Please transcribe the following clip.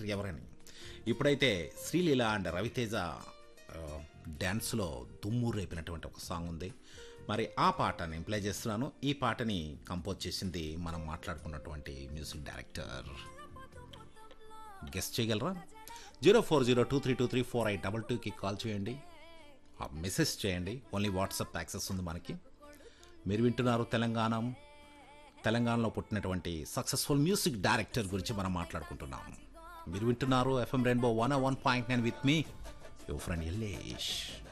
director ఎవరని ఇప్పుడైతే Sreeleela and Raviteja ఆ, డ్యాన్స్లో దుమ్ము రేపినటువంటి ఒక సాంగ్ ఉంది మరి ఆ పాట నేను ప్లే చేస్తున్నాను ఈ పాటని కంపోజ్ చేసింది మనం మాట్లాడుకున్నటువంటి మ్యూజిక్ డైరెక్టర్ గెస్ట్ చేయగలరా zero four zero two three two three four eight double టూకి కాల్ చేయండి ఆ మెసేజ్ చేయండి ఓన్లీ వాట్సాప్ యాక్సెస్ ఉంది మనకి మీరు వింటున్నారు తెలంగాణ తెలంగాణలో పుట్టినటువంటి సక్సెస్ఫుల్ మ్యూజిక్ డైరెక్టర్ గురించి మనం మాట్లాడుకుంటున్నాం మీరు వింటున్నారు F M rainbow one one point nine with me your friend Yellesh